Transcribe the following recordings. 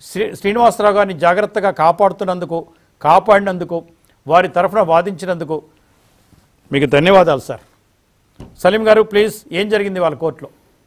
శ్రీ శ్రీనివాసరావు గారిని జాగ్రత్తగా కాపాడుతున్నందుకు కాపాడినందుకు వారి తరఫున వాదించినందుకు మీకు ధన్యవాదాలు సార్ సలీం గారు ప్లీజ్ ఏం జరిగింది వాళ్ళ కోర్టులో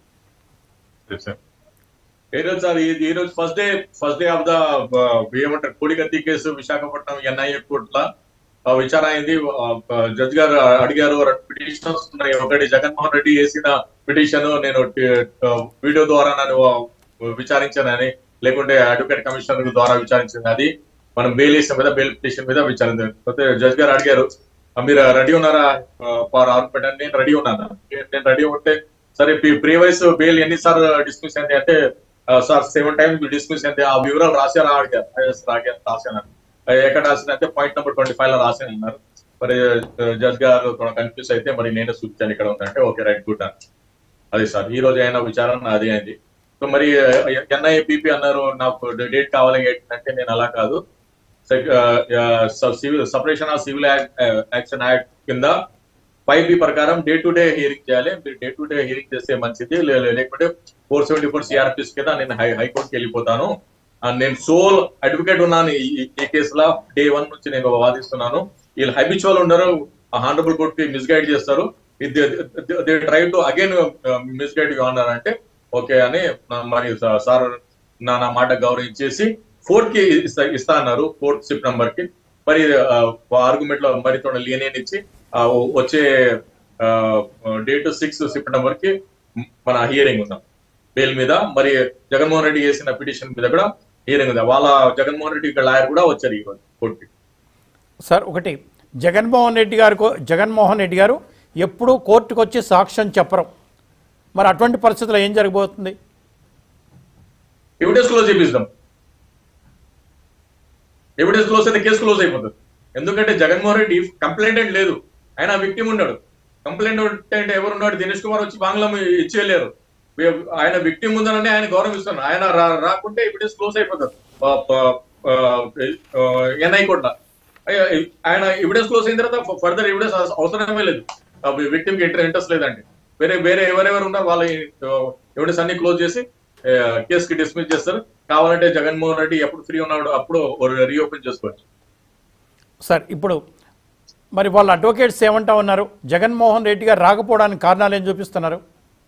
ఏ రోజు సార్ ఈ ఈ రోజు first day first day of the ఏమంటారు కోడికత్తి కేసు విశాఖపట్నం ఎన్ఐఏ కోర్టులో ఆ, విచారణ అయింది జడ్జ్ గారు అడిగారు రెండు పిటిషన్స్ ఉన్నాయి ఒకటి జగన్మోహన్ రెడ్డి వేసిన పిటిషన్ నేను ఆ, వీడియో ద్వారా నన్ను ఆ, విచారించానని లేకుంటే అడ్వకేట్ కమిషనర్ ద్వారా విచారించింది అది మనం బెయిల్ వేసిన మీద బెయిల్ పిటిషన్ మీద విచారించారు అయితే జడ్జ్ గారు అడిగారు "ఆ, మీరు రెడీ ఉన్నారా ఫర్ ఆర్గ్యుమెంట్ అని నేను రెడీ ఉన్నాను నేను రెడీ ఉంటే సరే ప్రీవైస్ బెయిల్ ఎన్నిసార్లు డిస్మిస్ అయింది అంటే "ఆ, సార్ సెవెన్ టైమ్స్ డిస్మిస్ అయింది ఆ వివరాలు రాశారా అడిగారు "Yes, రాగా- రాశాను "ఆ, ఎక్కడ రాసిందంటే పాయింట్ నెంబర్ ట్వంటీ ఫైవ్ లో రాశాను అన్నారు మరి జడ్జ్ గారు కన్ఫ్యూజ్ అయితే మరి నేనే చూపించాను ఇక్కడ ఉందంటే ఓకే రైట్ గుడ్ అని అది సార్ ఈ రోజు అయిన విచారణ అది అయింది సో మరి ఎన్ఐఏ పీపీ అన్నారు నాకు డేట్ కావాలి అంటే నేను అలా కాదు civil separation of civil action act కింద ఫైవ్ బి ప్రకారం డే టు డే హియరింగ్ చేయాలి మీరు డే టు డే హియరింగ్ చేస్తే మంచిది లే- లే- లేకపోతే ఫోర్ సెవెంటీ ఫోర్ సిఆర్పిస్ కింద నేను హై హైకోర్టుకి వెళ్ళిపోతాను ఆ, నేను సోల్ అడ్వకేట్ ఉన్నాను ఈ ఈ- ఈ కేసులో డే వన్ నుంచి నేను వాదిస్తున్నాను వీళ్ళు హైబిచువల్ ఉండరు హానరబుల్ కోర్ట్ కి మిస్గైడ్ చేస్తారు they try to again misguide అన్నారు అంటే ఓకే అని నా- మరి సా- సార్ నా నా మాట గౌరవించేసి ఫోర్త్ కి ఇస్తా ఇస్తా అన్నారు ఫోర్త్ సిప్ నంబర్ కి మరి ఆర్గ్యుమెంట్ లో మరి తోడ లీనియన్ ఇచ్చి ఆ, వచ్చే డేట్ సిక్స్ సెప్టెంబర్ కి మన హియరింగ్ ఉందాం బెయిల్ మీద మరి జగన్మోహన్ రెడ్డి చేసిన పిటిషన్ మీద కూడా హియరింగ్ ఉంది వాళ్ళ జగన్మోహన్ రెడ్డి లాయర్ కూడా వచ్చారు ఈ రోజు కోర్టుకి సార్ ఒకటి జగన్మోహన్ రెడ్డి గారు జగన్మోహన్ రెడ్డి గారు ఎప్పుడూ కోర్టుకు వచ్చి సాక్ష్యం చెప్పరు మరి అటువంటి పరిస్థితుల్లో ఏం జరగబోతుంది ఎవిడెన్స్ క్లోజ్ చేపిస్తాం ఎవిడెన్స్ క్లోజ్ అయితే కేసు క్లోజ్ అయిపోతుంది ఎందుకంటే జగన్మోహన్ రెడ్డి కంప్లైంట్ లేదు ఆయన విక్టిమ్ ఉన్నాడు కంప్లైంట్ అంటే ఎవరు ఉన్నాడు దినేష్ కుమార్ వచ్చి బంగ్లా ఇచ్చి వెళ్ళారు ఆయన విక్టిమ్ ఉందనని ఆయన గౌరవిస్తున్నారు ఆయన రా- రాకుంటే ఎవిడెన్స్ క్లోజ్ అయిపోతుంది ఎన్ఐ కోట్ల ఆయన ఎవిడెన్స్ క్లోజ్ అయిన తర్వాత ఫర్దర్ ఎవిడెన్స్ అవసరమే లేదు విక్టిమ్ కి ఇంట్రెస్ట్ లేదండి వేరే వేరే ఎవరెవరు ఉన్నా వాళ్ళ ఎవిడెన్స్ అన్ని క్లోజ్ చేసి కేసు కి డిస్మిస్ చేస్తారు కావాలంటే జగన్మోహన్ రెడ్డి ఎప్పుడు ఫ్రీ ఉన్నాడు అప్పుడు రీఓపెన్ చేసుకోవచ్చు సార్ ఇప్పుడు మరి వాళ్ళ అడ్వకేట్స్ ఏమంటా ఉన్నారు జగన్మోహన్ రెడ్డి గారు రాకపోవడానికి కారణాలు ఏం చూపిస్తున్నారు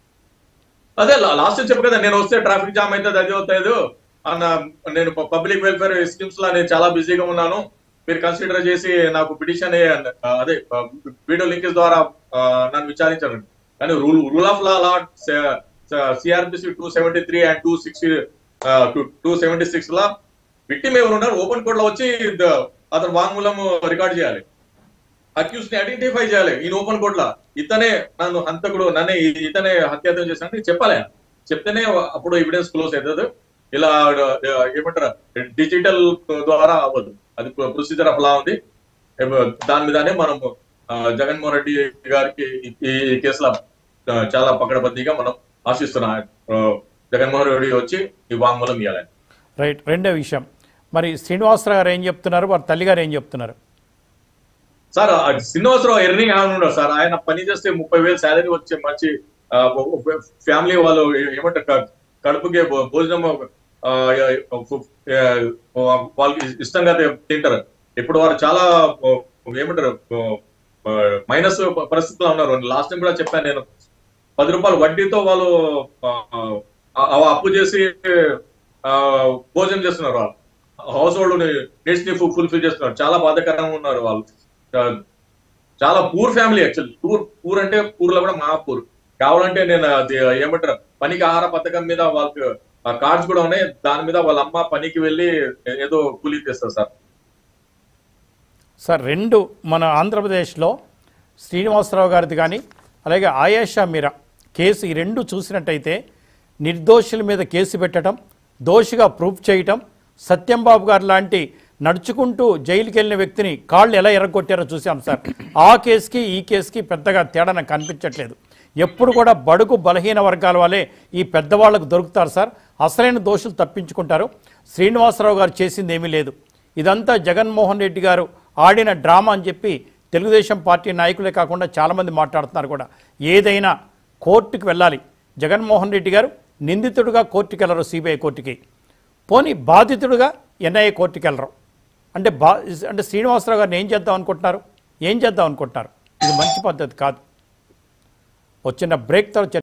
అదే లాస్ట్ చెప్పు కదా నేను వస్తే ట్రాఫిక్ జామ్ అవుతుంది అది అవుతుంది అన్న నేను పబ్లిక్ వెల్ఫేర్ స్కీమ్స్ లో నేను చాలా బిజీగా ఉన్నాను మీరు కన్సిడర్ చేసి నాకు పిటిషన్ అదే వీడియో లింకేజ్ ద్వారా ఆ, నన్ను విచారించారు కానీ rule rule of law law CrPC two seventy three and two sixty two seventy six law victim ఎవరు ఉన్నారు ఓపెన్ కోర్ట్ లో వచ్చి ద- అతను వాంగ్మూలం రికార్డ్ చేయాలి అక్యూస్ ని ఐడెంటిఫై చేయాలి ఈ ఓపెన్ కోర్ట్ లా ఇతనే నన్ను హంతకుడు నన్నే ఈ- ఇతనే హత్యాతం చేశానని చెప్పాలి ఆయన. చెప్తేనే అప్పుడు ఎవిడెన్స్ క్లోజ్ అవుతుంది ఇలా ఆ, ఏమంటారు డిజిటల్ ద్వారా అవ్వదు అది ప్రొసీజర్ అలా ఉంది ఏమ- దాని మీదనే మనం ఆ, జగన్మోహన్ రెడ్డి గారికి ఈ- ఈ కేసులో ఆ, చాలా పకడబందీగా మనం ఆశిస్తున్నాం ఆ, జగన్మోహన్ రెడ్డి వచ్చి ఈ వాంగ్మూలం ఇవ్వాలని రైట్ రెండో విషయం మరి శ్రీనివాసరావు గారు ఏం చెప్తున్నారు వారి తల్లి గారు ఏం చెప్తున్నారు సార్ ఆ శ్రీనివాసరావు ఎర్నింగ్ ఆయన ఉన్నాడు సార్ ఆయన పని చేస్తే ముప్పై వేలు శాలరీ వచ్చే మంచి ఫ్యామిలీ వాళ్ళు ఏమంటారు క- కడుపుకి భో- భోజనం ఆ, ఆ, వాళ్ళకి ఇష్టంగా తి- తింటారు ఇప్పుడు వారు చాలా ఆ, ఏమంటారు మైనస్ పరిస్థితిలో ఉన్నారు లాస్ట్ టైం కూడా చెప్పాను నేను పది రూపాయలు వడ్డీతో వాళ్ళు ఆ, ఆ, అప్పు చేసి ఆ, భోజనం చేస్తున్నారు వాళ్ళు హౌస్ హోల్డ్ నీడ్స్ ని ఫుల్ఫిల్ చేస్తున్నారు చాలా బాధాకరంగా ఉన్నారు వాళ్ళు చా- చాలా poor family actually poor poor అంటే పూర్లో కూడా మా పూర్ కావాలంటే నేను అది ఏమంటారు పనికి ఆహార పథకం మీద వాళ్ళకి కార్డ్స్ కూడా ఉన్నాయి దాని మీద వాళ్ళ అమ్మ పనికి వెళ్ళి ఏదో కూలీ తెస్తారు సార్ సార్ రెండు మన ఆంధ్రప్రదేశ్లో శ్రీనివాసరావు గారిది కానీ అలాగే ఆయేషా మీరా కేసు ఈ రెండు చూసినట్టయితే నిర్దోషుల మీద కేసు పెట్టడం దోషిగా ప్రూఫ్ చేయటం సత్యంబాబు గారు లాంటి నడుచుకుంటూ జైలుకి వెళ్ళిన వ్యక్తిని కాళ్ళు ఎలా ఎరగొట్టారో చూసాం సార్ ఆ కేసుకి ఈ కేసుకి పెద్దగా తేడా నాకు కనిపించట్లేదు ఎప్పుడు కూడా బడుగు బలహీన వర్గాల వాళ్ళే ఈ పెద్దవాళ్ళకు దొరుకుతారు సార్ అసలైన దోషులు తప్పించుకుంటారు శ్రీనివాసరావు గారు చేసింది ఏమీ లేదు ఇదంతా జగన్మోహన్ రెడ్డి గారు ఆడిన డ్రామా అని చెప్పి తెలుగుదేశం పార్టీ నాయకులే కాకుండా చాలామంది మాట్లాడుతున్నారు కూడా ఏదైనా కోర్టుకు వెళ్ళాలి జగన్మోహన్ రెడ్డి గారు నిందితుడిగా కోర్టుకు వెళ్ళరు సిబిఐ కోర్టుకి పోనీ బాధితుడుగా ఎన్ఐఏ కోర్టుకి వెళ్ళరు అంటే బా అంటే శ్రీనివాసరావు గారిని ఏం చేద్దాం అనుకుంటున్నారు ఏం చేద్దాం అనుకుంటున్నారు ఇది మంచి పద్ధతి కాదు వచ్చిన బ్రేక్ తర్వాత